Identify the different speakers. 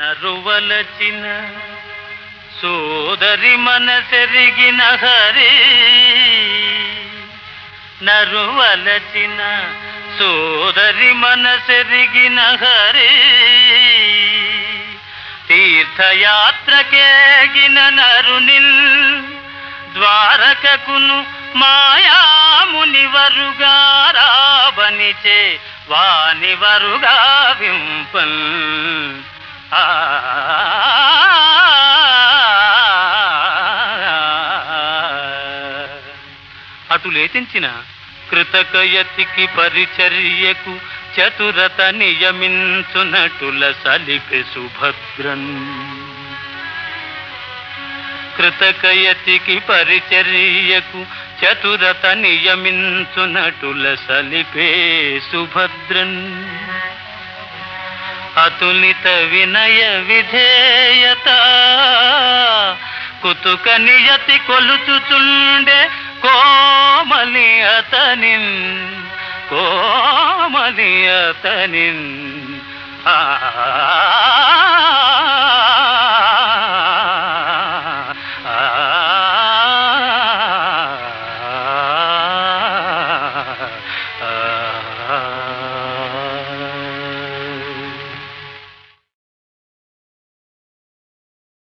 Speaker 1: నరువలచిన సోదరి మనసెరిగిన హరి నరువలచిన సోదరి మనసెరిగిన హరి తీర్థయాత్రకేగిన నరునిల్ ద్వారకకును మాయాముని వరుగా రావనిచే వాని వరుగా వింపల్ ఆ అటు లేచించిన కృతకయతికి పరిచర్యకు చతురత నియమించునటుల సలిపి సుభద్రన్ కృతకయతికి పరిచర్యకు చతురత నియమించునటుల సలిపే సుభద్రన్ అతులిత వినయ విధేయత కుతుక నియతి కొలుచుచుండే కోమలి అతనిన్ కోమలి అతనిన్ ఆ